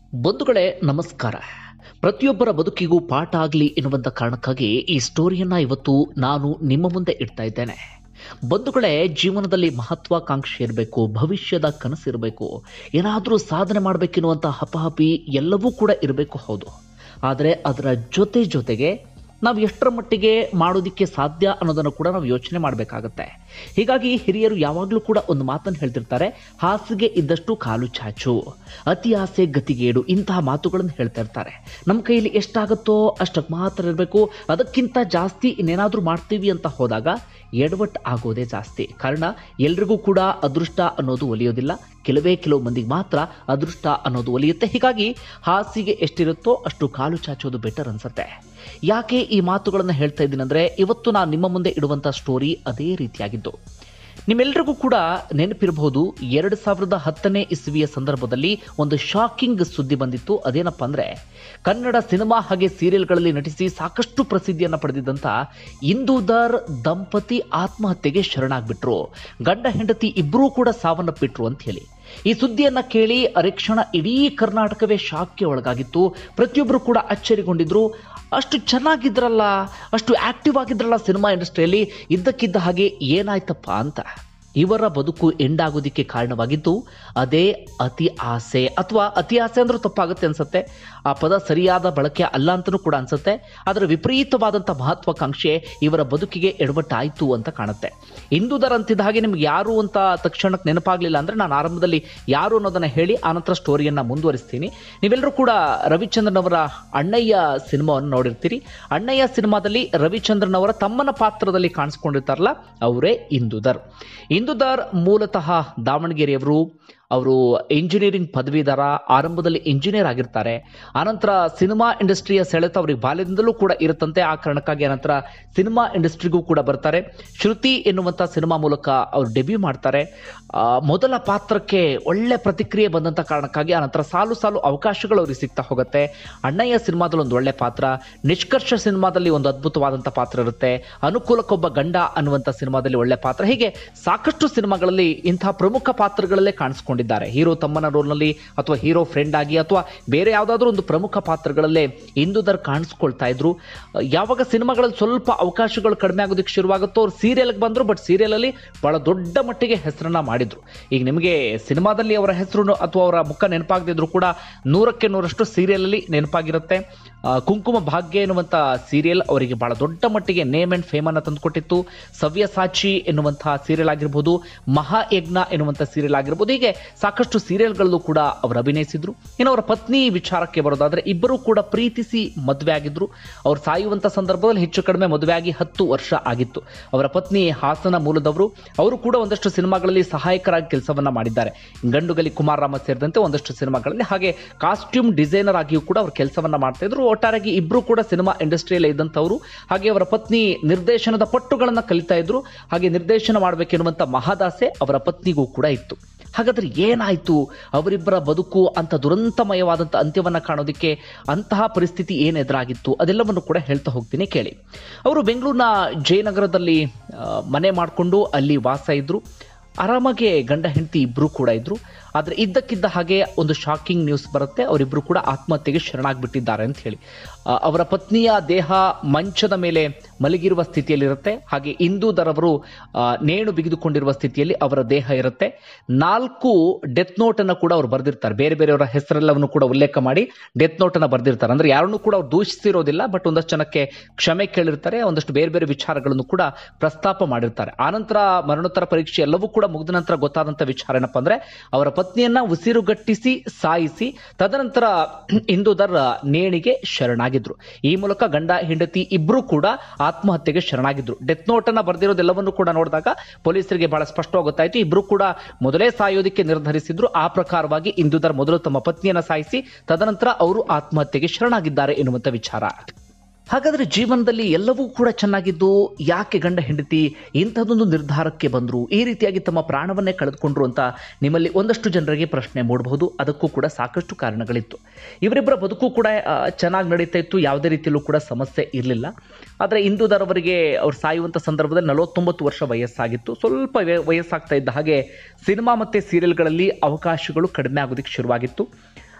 ಬಂಧುಗಳೇ ನಮಸ್ಕಾರ ಪ್ರತಿಯೊಬ್ಬರ ಬದುಕಿಗೂ ಪಾಠ ಆಗಲಿ ಎನ್ನುವಂಥ ಕಾರಣಕ್ಕಾಗಿ ಈ ಸ್ಟೋರಿಯನ್ನ ಇವತ್ತು ನಾನು ನಿಮ್ಮ ಮುಂದೆ ಇಡ್ತಾ ಇದ್ದೇನೆ ಬಂಧುಗಳೇ ಜೀವನದಲ್ಲಿ ಮಹತ್ವಾಕಾಂಕ್ಷೆ ಇರಬೇಕು ಭವಿಷ್ಯದ ಕನಸಿರಬೇಕು ಏನಾದರೂ ಸಾಧನೆ ಮಾಡಬೇಕೆನ್ನುವಂಥ ಹಪಹಪಿ ಎಲ್ಲವೂ ಕೂಡ ಇರಬೇಕು ಹೌದು ಆದರೆ ಅದರ ಜೊತೆ ಜೊತೆಗೆ ನಾವು ಎಷ್ಟರ ಮಟ್ಟಿಗೆ ಮಾಡೋದಕ್ಕೆ ಸಾಧ್ಯ ಅನ್ನೋದನ್ನು ಕೂಡ ನಾವು ಯೋಚನೆ ಮಾಡಬೇಕಾಗತ್ತೆ ಹೀಗಾಗಿ ಹಿರಿಯರು ಯಾವಾಗಲೂ ಕೂಡ ಒಂದು ಮಾತನ್ನು ಹೇಳ್ತಿರ್ತಾರೆ ಹಾಸಿಗೆ ಇದ್ದಷ್ಟು ಕಾಲು ಚಾಚು ಅತಿ ಆಸೆ ಗತಿಗೇಡು ಇಂತಹ ಮಾತುಗಳನ್ನು ಹೇಳ್ತಾ ಇರ್ತಾರೆ ನಮ್ಮ ಕೈಯಲ್ಲಿ ಎಷ್ಟಾಗುತ್ತೋ ಅಷ್ಟಕ್ಕೆ ಮಾತ್ರ ಇರಬೇಕು ಅದಕ್ಕಿಂತ ಜಾಸ್ತಿ ಇನ್ನೇನಾದರೂ ಮಾಡ್ತೀವಿ ಅಂತ ಹೋದಾಗ ಎಡವಟ್ಟು ಆಗೋದೇ ಜಾಸ್ತಿ ಕಾರಣ ಎಲ್ರಿಗೂ ಕೂಡ ಅದೃಷ್ಟ ಅನ್ನೋದು ಒಲಿಯೋದಿಲ್ಲ ಕೆಲವೇ ಕೆಲವು ಮಂದಿಗೆ ಮಾತ್ರ ಅದೃಷ್ಟ ಅನ್ನೋದು ಒಲಿಯುತ್ತೆ ಹೀಗಾಗಿ ಹಾಸಿಗೆ ಎಷ್ಟಿರುತ್ತೋ ಅಷ್ಟು ಕಾಲು ಚಾಚೋದು ಬೆಟರ್ ಅನ್ಸುತ್ತೆ ಯಾಕೆ ಈ ಮಾತುಗಳನ್ನು ಹೇಳ್ತಾ ಇದ್ದೀನಿ ಅಂದರೆ ಇವತ್ತು ನಾನು ನಿಮ್ಮ ಮುಂದೆ ಇಡುವಂಥ ಸ್ಟೋರಿ ಅದೇ ರೀತಿಯಾಗಿದ್ದು ನಿಮ್ಮೆಲ್ಲರಿಗೂ ಕೂಡ ನೆನಪಿರಬಹುದು ಎರಡು ಸಾವಿರದ ಹತ್ತನೇ ಇಸ್ವಿಯ ಸಂದರ್ಭದಲ್ಲಿ ಒಂದು ಶಾಕಿಂಗ್ ಸುದ್ದಿ ಬಂದಿತ್ತು ಅದೇನಪ್ಪ ಅಂದರೆ ಕನ್ನಡ ಸಿನಿಮಾ ಹಾಗೆ ಸೀರಿಯಲ್ಗಳಲ್ಲಿ ನಟಿಸಿ ಸಾಕಷ್ಟು ಪ್ರಸಿದ್ಧಿಯನ್ನು ಪಡೆದಿದ್ದಂಥ ಇಂದೂದರ್ ದಂಪತಿ ಆತ್ಮಹತ್ಯೆಗೆ ಶರಣಾಗ್ಬಿಟ್ರು ಗಂಡ ಹೆಂಡತಿ ಇಬ್ಬರೂ ಕೂಡ ಸಾವನ್ನಪ್ಪಿಟ್ರು ಅಂತ ಹೇಳಿ ಈ ಸುದ್ದಿಯನ್ನ ಕೇಳಿ ಅರೆಕ್ಷಣ ಇಡೀ ಕರ್ನಾಟಕವೇ ಶಾಕ್ಗೆ ಒಳಗಾಗಿತ್ತು ಪ್ರತಿಯೊಬ್ಬರು ಕೂಡ ಅಚ್ಚರಿಗೊಂಡಿದ್ರು ಅಷ್ಟು ಚೆನ್ನಾಗಿದ್ರಲ್ಲ ಅಷ್ಟು ಆಕ್ಟಿವ್ ಆಗಿದ್ರಲ್ಲ ಸಿನಿಮಾ ಇಂಡಸ್ಟ್ರಿಯಲ್ಲಿ ಇದ್ದಕ್ಕಿದ್ದ ಹಾಗೆ ಏನಾಯ್ತಪ್ಪ ಅಂತ ಇವರ ಬದುಕು ಎಂಡಾಗೋದಿಕ್ಕೆ ಕಾರಣವಾಗಿದ್ದು ಅದೇ ಅತಿ ಆಸೆ ಅಥವಾ ಅತಿ ಆಸೆ ಅಂದ್ರೂ ತಪ್ಪಾಗುತ್ತೆ ಅನ್ಸುತ್ತೆ ಆ ಪದ ಸರಿಯಾದ ಬಳಕೆ ಅಲ್ಲ ಅಂತಲೂ ಕೂಡ ಅನ್ಸುತ್ತೆ ಅದರ ವಿಪರೀತವಾದಂಥ ಮಹತ್ವಾಕಾಂಕ್ಷೆ ಇವರ ಬದುಕಿಗೆ ಎಡವಟ್ಟಾಯಿತು ಅಂತ ಕಾಣುತ್ತೆ ಇಂದುದರ್ ಅಂತಿದ್ದ ಹಾಗೆ ನಿಮ್ಗೆ ಯಾರು ಅಂತ ತಕ್ಷಣಕ್ಕೆ ನೆನಪಾಗಲಿಲ್ಲ ಅಂದರೆ ನಾನು ಆರಂಭದಲ್ಲಿ ಯಾರು ಅನ್ನೋದನ್ನ ಹೇಳಿ ಆನಂತರ ಸ್ಟೋರಿಯನ್ನು ಮುಂದುವರಿಸ್ತೀನಿ ನೀವೆಲ್ಲರೂ ಕೂಡ ರವಿಚಂದ್ರನ್ ಅವರ ಅಣ್ಣಯ್ಯ ಸಿನಿಮಾವನ್ನು ನೋಡಿರ್ತೀರಿ ಅಣ್ಣಯ್ಯ ಸಿನಿಮಾದಲ್ಲಿ ರವಿಚಂದ್ರನ್ ಅವರ ತಮ್ಮನ ಪಾತ್ರದಲ್ಲಿ ಕಾಣಿಸ್ಕೊಂಡಿರ್ತಾರಲ್ಲ ಅವರೇ ಇಂದುದರ್ ಇಂದುದರ್ ಮೂಲತಃ ದಾವಣಗೆರೆಯವರು ಅವರು ಇಂಜಿನಿಯರಿಂಗ್ ಪದವೀಧರ ಆರಂಭದಲ್ಲಿ ಇಂಜಿನಿಯರ್ ಆಗಿರ್ತಾರೆ ಆನಂತರ ಸಿನಿಮಾ ಇಂಡಸ್ಟ್ರಿಯ ಸೆಳೆತ ಅವರಿಗೆ ಬಾಲ್ಯದಿಂದಲೂ ಕೂಡ ಇರುತ್ತಂತೆ ಆ ಕಾರಣಕ್ಕಾಗಿ ಆನಂತರ ಸಿನಿಮಾ ಇಂಡಸ್ಟ್ರಿಗೂ ಕೂಡ ಬರ್ತಾರೆ ಶ್ರುತಿ ಎನ್ನುವಂಥ ಸಿನಿಮಾ ಮೂಲಕ ಅವರು ಡೆಬ್ಯೂ ಮಾಡ್ತಾರೆ ಆ, ಮೊದಲ ಪಾತ್ರಕ್ಕೆ ಒಳ್ಳೆ ಪ್ರತಿಕ್ರಿಯೆ ಬಂದಂಥ ಕಾರಣಕ್ಕಾಗಿ ಆನಂತರ ಸಾಲು ಸಾಲು ಅವಕಾಶಗಳು ಅವ್ರಿಗೆ ಸಿಗ್ತಾ ಹೋಗುತ್ತೆ ಅಣ್ಣಯ್ಯ ಸಿನಿಮಾದಲ್ಲಿ ಒಂದು ಒಳ್ಳೆ ಪಾತ್ರ ನಿಷ್ಕರ್ಷ ಸಿನಿಮಾದಲ್ಲಿ ಒಂದು ಅದ್ಭುತವಾದಂಥ ಪಾತ್ರ ಇರುತ್ತೆ ಅನುಕೂಲಕ್ಕೊಬ್ಬ ಗಂಡ ಅನ್ನುವಂಥ ಸಿನಿಮಾದಲ್ಲಿ ಒಳ್ಳೆ ಪಾತ್ರ ಹೀಗೆ ಸಾಕಷ್ಟು ಸಿನಿಮಾಗಳಲ್ಲಿ ಇಂತಹ ಪ್ರಮುಖ ಪಾತ್ರಗಳಲ್ಲೇ ಕಾಣಿಸ್ಕೊಂಡಿದ್ದಾರೆ ಹೀರೋ ತಮ್ಮನ ರೋಲ್ನಲ್ಲಿ ಅಥವಾ ಹೀರೋ ಫ್ರೆಂಡ್ ಆಗಿ ಅಥವಾ ಬೇರೆ ಯಾವುದಾದ್ರೂ ಒಂದು ಪ್ರಮುಖ ಪಾತ್ರಗಳಲ್ಲೇ ಇಂದುದರ್ ಕಾಣಿಸ್ಕೊಳ್ತಾ ಇದ್ರು ಅಹ್, ಯಾವಾಗ ಸಿನಿಮಾಗಳಲ್ಲಿ ಸ್ವಲ್ಪ ಅವಕಾಶಗಳು ಕಡಿಮೆ ಆಗೋದಕ್ಕೆ ಶುರುವಾಗುತ್ತೋ ಅವ್ರು ಸೀರಿಯಲ್ಗೆ ಬಂದರು ಬಟ್ ಸೀರಿಯಲಲ್ಲಿ ಬಹಳ ದೊಡ್ಡ ಮಟ್ಟಿಗೆ ಹೆಸರನ್ನ ಮಾಡಿದ್ರು ಈಗ ನಿಮಗೆ ಸಿನಿಮಾದಲ್ಲಿ ಅವರ ಹೆಸರು ಅಥವಾ ಅವರ ಮುಖ ನೆನಪಾಗದಿದ್ರು ಕೂಡ ನೂರಕ್ಕೆ ನೂರಷ್ಟು ಸೀರಿಯಲಲ್ಲಿ ನೆನಪಾಗಿರುತ್ತೆ ಆ, ಕುಂಕುಮ ಭಾಗ್ಯ ಎನ್ನುವಂಥ ಸೀರಿಯಲ್ ಅವರಿಗೆ ಬಹಳ ದೊಡ್ಡ ಮಟ್ಟಿಗೆ ನೇಮ್ ಅಂಡ್ ಫೇಮ್ ಅನ್ನು ತಂದುಕೊಟ್ಟಿತ್ತು ಸವ್ಯಸಾಚಿ ಎನ್ನುವಂತಹ ಸೀರಿಯಲ್ ಆಗಿರ್ಬೋದು ಮಹಾಯಜ್ಞ ಎನ್ನುವಂಥ ಸೀರಿಯಲ್ ಆಗಿರ್ಬೋದು ಹೀಗೆ ಸಾಕಷ್ಟು ಸೀರಿಯಲ್ಗಳಲ್ಲೂ ಕೂಡ ಅವರು ಅಭಿನಯಿಸಿದ್ರು ಇನ್ನು ಅವರ ಪತ್ನಿ ವಿಚಾರಕ್ಕೆ ಬರೋದಾದ್ರೆ ಇಬ್ಬರು ಕೂಡ ಪ್ರೀತಿಸಿ ಮದುವೆ ಆಗಿದ್ರು ಅವ್ರು ಸಾಯುವಂತ ಸಂದರ್ಭದಲ್ಲಿ ಹೆಚ್ಚು ಕಡಿಮೆ ಮದುವೆ ಆಗಿ ಹತ್ತು ವರ್ಷ ಆಗಿತ್ತು ಅವರ ಪತ್ನಿ ಹಾಸನ ಮೂಲದವರು ಅವರು ಕೂಡ ಒಂದಷ್ಟು ಸಿನಿಮಾಗಳಲ್ಲಿ ಸಹಾಯಕರಾಗಿ ಕೆಲಸವನ್ನ ಮಾಡಿದ್ದಾರೆ ಗಂಡುಗಲಿ ಕುಮಾರರಾಮ ಸೇರಿದಂತೆ ಒಂದಷ್ಟು ಸಿನಿಮಾಗಳಲ್ಲಿ ಹಾಗೆ ಕಾಸ್ಟ್ಯೂಮ್ ಡಿಸೈನರ್ ಆಗಿಯೂ ಕೂಡ ಅವರು ಕೆಲಸವನ್ನ ಮಾಡ್ತಾ ಇದ್ರು ಒಟ್ಟಾರೆಯಾಗಿ ಇಬ್ರು ಕೂಡ ಸಿನಿಮಾ ಇಂಡಸ್ಟ್ರಿಯಲ್ಲಿ ಇದ್ದಂಥವ್ರು ಹಾಗೆ ಅವರ ಪತ್ನಿ ನಿರ್ದೇಶನದ ಪಟ್ಟುಗಳನ್ನ ಕಲಿತಾ ಇದ್ರು ಹಾಗೆ ನಿರ್ದೇಶನ ಮಾಡಬೇಕೆನ್ನುವಂಥ ಮಹದಾಸೆ ಅವರ ಪತ್ನಿಗೂ ಕೂಡ ಇತ್ತು ಹಾಗಾದ್ರೆ ಏನಾಯ್ತು ಅವರಿಬ್ಬರ ಬದುಕು ಅಂತ ದುರಂತಮಯವಾದಂಥ ಅಂತ್ಯವನ್ನ ಕಾಣೋದಕ್ಕೆ ಅಂತಹ ಪರಿಸ್ಥಿತಿ ಏನು ಎದುರಾಗಿತ್ತು ಅದೆಲ್ಲವನ್ನು ಕೂಡ ಹೇಳ್ತಾ ಹೋಗ್ತೀನಿ ಕೇಳಿ ಅವರು ಬೆಂಗಳೂರಿನ ಜಯನಗರದಲ್ಲಿ ಆ, ಮನೆ ಮಾಡಿಕೊಂಡು ಅಲ್ಲಿ ವಾಸ ಇದ್ರು ಆರಾಮಾಗೆ ಗಂಡ ಹೆಂಡತಿ ಇಬ್ಬರು ಕೂಡ ಇದ್ರು ಆದರೆ ಇದ್ದಕ್ಕಿದ್ದ ಹಾಗೆ ಒಂದು ಶಾಕಿಂಗ್ ನ್ಯೂಸ್ ಬರುತ್ತೆ ಅವರಿಬ್ಬರು ಕೂಡ ಆತ್ಮಹತ್ಯೆಗೆ ಶರಣಾಗ್ಬಿಟ್ಟಿದ್ದಾರೆ ಅಂತ ಹೇಳಿ ಆ, ಅವರ ಪತ್ನಿಯ ದೇಹ ಮಂಚದ ಮೇಲೆ ಮಲಗಿರುವ ಸ್ಥಿತಿಯಲ್ಲಿರುತ್ತೆ ಹಾಗೆ ಇಂದೂದರವರು ಆ, ನೇಣು ಬಿಗಿದುಕೊಂಡಿರುವ ಸ್ಥಿತಿಯಲ್ಲಿ ಅವರ ದೇಹ ಇರುತ್ತೆ ನಾಲ್ಕು ಡೆತ್ ನೋಟ್ ಅನ್ನು ಕೂಡ ಅವ್ರು ಬರೆದಿರ್ತಾರೆ ಬೇರೆ ಬೇರೆಯವರ ಹೆಸರೆಲ್ಲವನ್ನು ಕೂಡ ಉಲ್ಲೇಖ ಮಾಡಿ ಡೆತ್ ನೋಟ್ ಅನ್ನ ಬರೆದಿರ್ತಾರೆ ಅಂದ್ರೆ ಯಾರನ್ನೂ ಕೂಡ ಅವ್ರು ದೂಷಿಸಿರೋದಿಲ್ಲ ಬಟ್ ಒಂದಷ್ಟು ಜನಕ್ಕೆ ಕ್ಷಮೆ ಕೇಳಿರ್ತಾರೆ ಒಂದಷ್ಟು ಬೇರೆ ಬೇರೆ ವಿಚಾರಗಳನ್ನು ಕೂಡ ಪ್ರಸ್ತಾಪ ಮಾಡಿರ್ತಾರೆ ಆನಂತರ ಮರಣೋತ್ತರ ಪರೀಕ್ಷೆ ಎಲ್ಲವೂ ಕೂಡ ಮುಗಿದ ನಂತರ ಗೊತ್ತಾದಂತ ವಿಚಾರ ಏನಪ್ಪಾ ಅಂದ್ರೆ ಅವರ ಪತ್ನಿಯನ್ನ ಉಸಿರುಗಟ್ಟಿಸಿ ಸಾಯಿಸಿ ತದನಂತರ ಇಂದುದರ್ ನೇಣಿಗೆ ಶರಣಾಗಿದ್ರು ಈ ಮೂಲಕ ಗಂಡ ಹೆಂಡತಿ ಇಬ್ರು ಕೂಡ ಆತ್ಮಹತ್ಯೆಗೆ ಶರಣಾಗಿದ್ರು ಡೆತ್ ನೋಟ್ ಅನ್ನ ಬರೆದಿರೋದೆಲ್ಲವನ್ನು ಕೂಡ ನೋಡಿದಾಗ ಪೊಲೀಸರಿಗೆ ಬಹಳ ಸ್ಪಷ್ಟವಾಗಿ ಗೊತ್ತಾಯ್ತು ಇಬ್ರು ಕೂಡ ಮೊದಲೇ ಸಾಯೋದಕ್ಕೆ ನಿರ್ಧರಿಸಿದ್ರು ಆ ಪ್ರಕಾರವಾಗಿ ಇಂದುದರ್ ಮೊದಲು ತಮ್ಮ ಪತ್ನಿಯನ್ನ ಸಾಯಿಸಿ ತದನಂತರ ಅವರು ಆತ್ಮಹತ್ಯೆಗೆ ಶರಣಾಗಿದ್ದಾರೆ ಎನ್ನುವಂತ ವಿಚಾರ ಹಾಗಾದ್ರೆ ಜೀವನದಲ್ಲಿ ಎಲ್ಲವೂ ಕೂಡ ಚೆನ್ನಾಗಿದ್ದು ಯಾಕೆ ಗಂಡ ಹೆಂಡತಿ ಇಂಥದ್ದೊಂದು ನಿರ್ಧಾರಕ್ಕೆ ಬಂದ್ರು ಈ ರೀತಿಯಾಗಿ ತಮ್ಮ ಪ್ರಾಣವನ್ನೇ ಕಳೆದುಕೊಂಡ್ರು ಅಂತ ನಿಮ್ಮಲ್ಲಿ ಒಂದಷ್ಟು ಜನರಿಗೆ ಪ್ರಶ್ನೆ ಮೂಡಬಹುದು ಅದಕ್ಕೂ ಕೂಡ ಸಾಕಷ್ಟು ಕಾರಣಗಳಿತ್ತು ಇವರಿಬ್ಬರ ಬದುಕು ಕೂಡ ಚೆನ್ನಾಗಿ ನಡೀತಾ ಇತ್ತು ಯಾವುದೇ ರೀತಿಯಲ್ಲೂ ಕೂಡ ಸಮಸ್ಯೆ ಇರಲಿಲ್ಲ ಆದರೆ ಇಂದುದರ್ ಅವರಿಗೆ ಅವ್ರು ಸಾಯುವಂಥ ಸಂದರ್ಭದಲ್ಲಿ ನಲವತ್ತೊಂಬತ್ತು ವರ್ಷ ವಯಸ್ಸಾಗಿತ್ತು ಸ್ವಲ್ಪ ವಯ- ವಯಸ್ಸಾಗ್ತಾ ಇದ್ದ ಹಾಗೆ ಸಿನಿಮಾ ಮತ್ತು ಸೀರಿಯಲ್ಗಳಲ್ಲಿ ಅವಕಾಶಗಳು ಕಡಿಮೆ ಆಗೋದಕ್ಕೆ ಶುರುವಾಗಿತ್ತು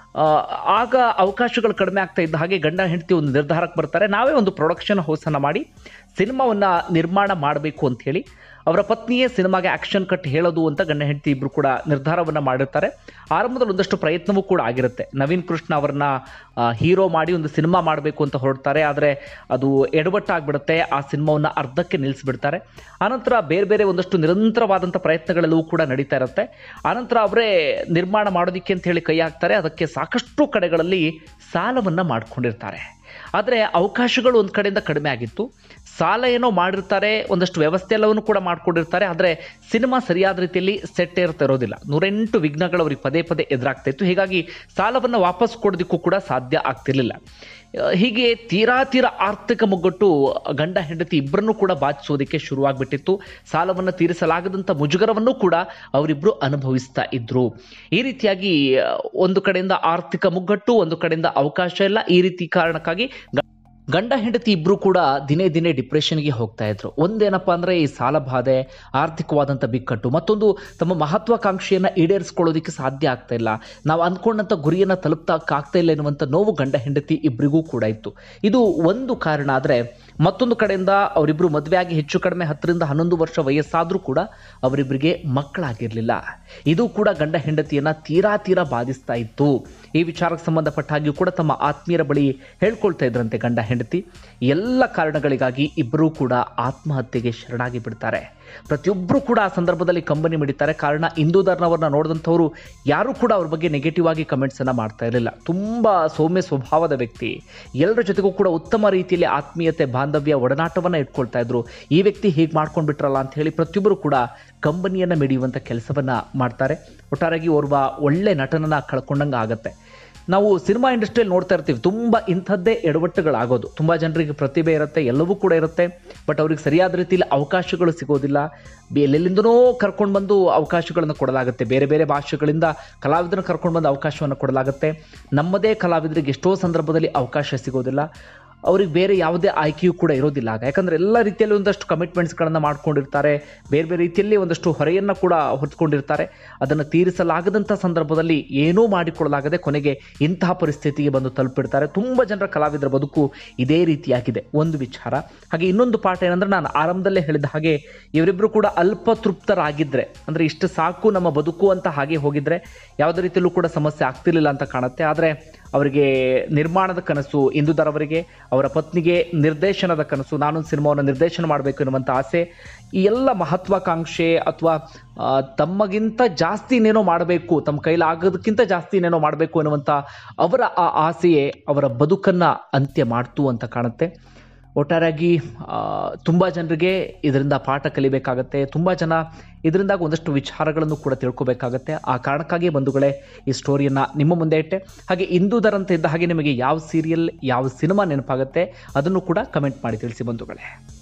ಆ, ಆಗ ಅವಕಾಶಗಳು ಕಡಿಮೆ ಆಗ್ತಾ ಇದ್ದ ಹಾಗೆ ಗಂಡ ಹೆಂಡತಿ ಒಂದು ನಿರ್ಧಾರಕ್ಕೆ ಬರ್ತಾರೆ ನಾವೇ ಒಂದು ಪ್ರೊಡಕ್ಷನ್ ಹೌಸನ್ನು ಮಾಡಿ ಸಿನಿಮಾವನ್ನು ನಿರ್ಮಾಣ ಮಾಡಬೇಕು ಅಂತ ಹೇಳಿ ಅವರ ಪತ್ನಿಯೇ ಸಿನಿಮಾಗೆ ಆಕ್ಷನ್ ಕಟ್ ಹೇಳೋದು ಅಂತ ಗಂಡ ಹೆಂಡತಿ ಇಬ್ಬರು ಕೂಡ ನಿರ್ಧಾರವನ್ನು ಮಾಡಿರ್ತಾರೆ ಆರಂಭದಲ್ಲಿ ಒಂದಷ್ಟು ಪ್ರಯತ್ನವೂ ಕೂಡ ಆಗಿರುತ್ತೆ ನವೀನ್ ಕೃಷ್ಣ ಅವರನ್ನ ಹೀರೋ ಮಾಡಿ ಒಂದು ಸಿನಿಮಾ ಮಾಡಬೇಕು ಅಂತ ಹೊರಡ್ತಾರೆ ಆದರೆ ಅದು ಎಡವಟ್ಟಾಗ್ಬಿಡುತ್ತೆ ಆ ಸಿನಿಮಾವನ್ನು ಅರ್ಧಕ್ಕೆ ನಿಲ್ಲಿಸ್ಬಿಡ್ತಾರೆ ಆನಂತರ ಬೇರೆ ಬೇರೆ ಒಂದಷ್ಟು ನಿರಂತರವಾದಂಥ ಪ್ರಯತ್ನಗಳೆಲ್ಲವೂ ಕೂಡ ನಡೀತಾ ಇರುತ್ತೆ ಆನಂತರ ಅವರೇ ನಿರ್ಮಾಣ ಮಾಡೋದಕ್ಕೆ ಅಂತ ಹೇಳಿ ಕೈ ಹಾಕ್ತಾರೆ ಅದಕ್ಕೆ ಸಾಕಷ್ಟು ಕಡೆಗಳಲ್ಲಿ ಸಾಲವನ್ನು ಮಾಡ್ಕೊಂಡಿರ್ತಾರೆ ಆದರೆ ಅವಕಾಶಗಳು ಒಂದು ಕಡೆಯಿಂದ ಕಡಿಮೆ ಆಗಿತ್ತು ಸಾಲ ಏನೋ ಮಾಡಿರ್ತಾರೆ ಒಂದಷ್ಟು ವ್ಯವಸ್ಥೆ ಎಲ್ಲವನ್ನು ಕೂಡ ಮಾಡ್ಕೊಂಡಿರ್ತಾರೆ ಆದರೆ ಸಿನಿಮಾ ಸರಿಯಾದ ರೀತಿಯಲ್ಲಿ ಸೆಟ್ ಇರ್ತಾ ಇರೋದಿಲ್ಲ ನೂರೆಂಟು ವಿಘ್ನಗಳು ಅವ್ರಿಗೆ ಪದೇ ಪದೇ ಎದುರಾಗ್ತಾ ಇತ್ತು ಹೀಗಾಗಿ ಸಾಲವನ್ನು ವಾಪಸ್ ಕೊಡೋದಕ್ಕೂ ಕೂಡ ಸಾಧ್ಯ ಆಗ್ತಿರ್ಲಿಲ್ಲ ಆ, ಹೀಗೆ ತೀರಾ ತೀರಾ ಆರ್ಥಿಕ ಮುಗ್ಗಟ್ಟು ಗಂಡ ಹೆಂಡತಿ ಇಬ್ಬರನ್ನೂ ಕೂಡ ಬಾಧಿಸೋದಕ್ಕೆ ಶುರುವಾಗ್ಬಿಟ್ಟಿತ್ತು ಸಾಲವನ್ನು ತೀರಿಸಲಾಗದಂಥ ಮುಜುಗರವನ್ನು ಕೂಡ ಅವರಿಬ್ಬರು ಅನುಭವಿಸ್ತಾ ಇದ್ರು ಈ ರೀತಿಯಾಗಿ ಆ, ಒಂದು ಕಡೆಯಿಂದ ಆರ್ಥಿಕ ಮುಗ್ಗಟ್ಟು ಒಂದು ಕಡೆಯಿಂದ ಅವಕಾಶ ಇಲ್ಲ ಈ ರೀತಿ ಕಾರಣಕ್ಕಾಗಿ ಗ- ಗಂಡ ಹೆಂಡತಿ ಇಬ್ರು ಕೂಡ ದಿನೇ ದಿನೇ ಡಿಪ್ರೆಷನ್ಗೆ ಹೋಗ್ತಾ ಇದ್ರು ಒಂದೇನಪ್ಪ ಅಂದ್ರೆ ಈ ಸಾಲ ಬಾಧೆ ಆರ್ಥಿಕವಾದಂಥ ಬಿಕ್ಕಟ್ಟು ಮತ್ತೊಂದು ತಮ್ಮ ಮಹತ್ವಾಕಾಂಕ್ಷೆಯನ್ನ ಈಡೇರಿಸ್ಕೊಳ್ಳೋದಕ್ಕೆ ಸಾಧ್ಯ ಆಗ್ತಾ ಇಲ್ಲ ನಾವು ಅಂದ್ಕೊಂಡಂಥ ಗುರಿಯನ್ನ ತಲುಪ್ತಕ್ಕಾಗ್ತಾ ಇಲ್ಲ ಎನ್ನುವಂಥ ನೋವು ಗಂಡ ಹೆಂಡತಿ ಇಬ್ಬರಿಗೂ ಕೂಡ ಇತ್ತು ಇದು ಒಂದು ಕಾರಣ ಆದರೆ ಮತ್ತೊಂದು ಕಡೆಯಿಂದ ಅವರಿಬ್ಬರು ಮದುವೆಯಾಗಿ ಹೆಚ್ಚು ಕಡಿಮೆ ಹತ್ತರಿಂದ ಹನ್ನೊಂದು ವರ್ಷ ವಯಸ್ಸಾದರೂ ಕೂಡ ಅವರಿಬ್ಬರಿಗೆ ಮಕ್ಕಳಾಗಿರಲಿಲ್ಲ ಇದು ಕೂಡ ಗಂಡ ಹೆಂಡತಿಯನ್ನ ತೀರಾ ತೀರಾ ಬಾಧಿಸ್ತಾ ಇತ್ತು ಈ ವಿಚಾರಕ್ಕೆ ಸಂಬಂಧಪಟ್ಟ ಹಾಗೆಯೂ ಕೂಡ ತಮ್ಮ ಆತ್ಮೀಯರ ಬಳಿ ಹೇಳ್ಕೊಳ್ತಾ ಇದ್ರಂತೆ ಗಂಡ ಹೆಂಡತಿ ಎಲ್ಲ ಕಾರಣಗಳಿಗಾಗಿ ಇಬ್ಬರೂ ಕೂಡ ಆತ್ಮಹತ್ಯೆಗೆ ಶರಣಾಗಿ ಬಿಡ್ತಾರೆ ಪ್ರತಿಯೊಬ್ಬರು ಕೂಡ ಆ ಸಂದರ್ಭದಲ್ಲಿ ಕಂಬನಿ ಮಿಡಿತಾರೆ ಕಾರಣ ಇಂದೂಧರ್ನವ್ರನ್ನ ನೋಡಿದಂಥವ್ರು ಯಾರೂ ಕೂಡ ಅವ್ರ ಬಗ್ಗೆ ನೆಗೆಟಿವ್ ಆಗಿ ಕಮೆಂಟ್ಸ್ ಅನ್ನ ಮಾಡ್ತಾ ಇರಲಿಲ್ಲ ತುಂಬಾ ಸೌಮ್ಯ ಸ್ವಭಾವದ ವ್ಯಕ್ತಿ ಎಲ್ಲರ ಜೊತೆಗೂ ಕೂಡ ಉತ್ತಮ ರೀತಿಯಲ್ಲಿ ಆತ್ಮೀಯತೆ ಬಾಂಧವ್ಯ ಒಡನಾಟವನ್ನ ಇಟ್ಕೊಳ್ತಾ ಇದ್ರು ಈ ವ್ಯಕ್ತಿ ಹೀಗೆ ಮಾಡ್ಕೊಂಡ್ಬಿಟ್ರಲ್ಲ ಅಂತ ಹೇಳಿ ಪ್ರತಿಯೊಬ್ಬರು ಕೂಡ ಕಂಬನಿಯನ್ನ ಮಿಡಿಯುವಂತ ಕೆಲಸವನ್ನ ಮಾಡ್ತಾರೆ ಒಟ್ಟಾರೆಯಾಗಿ ಓರ್ವ ಒಳ್ಳೆ ನಟನನ್ನ ಕಳ್ಕೊಂಡಂಗೆ ಆಗತ್ತೆ ನಾವು ಸಿನಿಮಾ ಇಂಡಸ್ಟ್ರಿಯಲ್ಲಿ ನೋಡ್ತಾ ಇರ್ತೀವಿ ತುಂಬ ಇಂಥದ್ದೇ ಎಡವಟ್ಟುಗಳಾಗೋದು ತುಂಬ ಜನರಿಗೆ ಪ್ರತಿಭೆ ಇರುತ್ತೆ ಎಲ್ಲವೂ ಕೂಡ ಇರುತ್ತೆ ಬಟ್ ಅವ್ರಿಗೆ ಸರಿಯಾದ ರೀತಿಯಲ್ಲಿ ಅವಕಾಶಗಳು ಸಿಗೋದಿಲ್ಲ ಬೆ- ಎಲ್ಲೆಲ್ಲಿಂದನೋ ಕರ್ಕೊಂಡು ಬಂದು ಅವಕಾಶಗಳನ್ನು ಕೊಡಲಾಗುತ್ತೆ ಬೇರೆ ಬೇರೆ ಭಾಷೆಗಳಿಂದ ಕಲಾವಿದರನ್ನ ಕರ್ಕೊಂಡು ಬಂದು ಅವಕಾಶವನ್ನು ಕೊಡಲಾಗುತ್ತೆ ನಮ್ಮದೇ ಕಲಾವಿದರಿಗೆ ಎಷ್ಟೋ ಸಂದರ್ಭದಲ್ಲಿ ಅವಕಾಶ ಸಿಗೋದಿಲ್ಲ ಅವ್ರಿಗೆ ಬೇರೆ ಯಾವುದೇ ಆಯ್ಕೆಯೂ ಕೂಡ ಇರೋದಿಲ್ಲ ಆಗ ಯಾಕಂದ್ರೆ ಎಲ್ಲ ರೀತಿಯಲ್ಲಿ ಒಂದಷ್ಟು ಕಮಿಟ್ಮೆಂಟ್ಸ್ಗಳನ್ನು ಮಾಡ್ಕೊಂಡಿರ್ತಾರೆ ಬೇರೆ ಬೇರೆ ರೀತಿಯಲ್ಲಿ ಒಂದಷ್ಟು ಹೊರೆಯನ್ನು ಕೂಡ ಹೊತ್ಕೊಂಡಿರ್ತಾರೆ ಅದನ್ನು ತೀರಿಸಲಾಗದಂಥ ಸಂದರ್ಭದಲ್ಲಿ ಏನೂ ಮಾಡಿಕೊಳ್ಳಲಾಗದೆ ಕೊನೆಗೆ ಇಂತಹ ಪರಿಸ್ಥಿತಿಗೆ ಬಂದು ತಲುಪಿಡ್ತಾರೆ ತುಂಬ ಜನರ ಕಲಾವಿದರ ಬದುಕು ಇದೇ ರೀತಿಯಾಗಿದೆ ಒಂದು ವಿಚಾರ ಹಾಗೆ ಇನ್ನೊಂದು ಪಾಠ ಏನಂದ್ರೆ ನಾನು ಆರಂಭದಲ್ಲೇ ಹೇಳಿದ ಹಾಗೆ ಇವರಿಬ್ಬರು ಕೂಡ ಅಲ್ಪ ತೃಪ್ತರಾಗಿದ್ರೆ ಅಂದ್ರೆ ಇಷ್ಟು ಸಾಕು ನಮ್ಮ ಬದುಕು ಅಂತ ಹಾಗೆ ಹೋಗಿದ್ರೆ ಯಾವುದೇ ರೀತಿಯಲ್ಲೂ ಕೂಡ ಸಮಸ್ಯೆ ಆಗ್ತಿರ್ಲಿಲ್ಲ ಅಂತ ಕಾಣುತ್ತೆ ಆದರೆ ಅವರಿಗೆ ನಿರ್ಮಾಣದ ಕನಸು ಇಂದುಧರ್ ಅವರಿಗೆ ಅವರ ಪತ್ನಿಗೆ ನಿರ್ದೇಶನದ ಕನಸು ನಾನೊಂದು ಸಿನಿಮಾವನ್ನು ನಿರ್ದೇಶನ ಮಾಡಬೇಕು ಎನ್ನುವಂಥ ಆಸೆ ಈ ಎಲ್ಲ ಮಹತ್ವಾಕಾಂಕ್ಷೆ ಅಥವಾ ಆ, ತಮ್ಮಗಿಂತ ಜಾಸ್ತಿ ಇನ್ನೇನೋ ಮಾಡಬೇಕು ತಮ್ಮ ಕೈಲಾಗೋದಕ್ಕಿಂತ ಜಾಸ್ತಿ ಇನ್ನೇನೋ ಮಾಡಬೇಕು ಎನ್ನುವಂಥ ಅವರ ಆ ಆಸೆಯೇ ಅವರ ಬದುಕನ್ನ ಅಂತ್ಯ ಮಾಡ್ತು ಅಂತ ಕಾಣುತ್ತೆ ಒಟ್ಟಾರೆಯಾಗಿ ಆ, ತುಂಬ ಜನರಿಗೆ ಇದರಿಂದ ಪಾಠ ಕಲಿಬೇಕಾಗತ್ತೆ ತುಂಬ ಜನ ಇದರಿಂದಾಗಿ ಒಂದಷ್ಟು ವಿಚಾರಗಳನ್ನು ಕೂಡ ತಿಳ್ಕೊಬೇಕಾಗತ್ತೆ ಆ ಕಾರಣಕ್ಕಾಗಿ ಬಂಧುಗಳೇ ಈ ಸ್ಟೋರಿಯನ್ನು ನಿಮ್ಮ ಮುಂದೆ ಇಟ್ಟೆ ಹಾಗೆ ಇಂದೂದರ್ ಅಂತ ಇದ್ದ ಹಾಗೆ ನಿಮಗೆ ಯಾವ ಸೀರಿಯಲ್ ಯಾವ ಸಿನಿಮಾ ನೆನಪಾಗುತ್ತೆ ಅದನ್ನು ಕೂಡ ಕಮೆಂಟ್ ಮಾಡಿ ತಿಳಿಸಿ ಬಂಧುಗಳೇ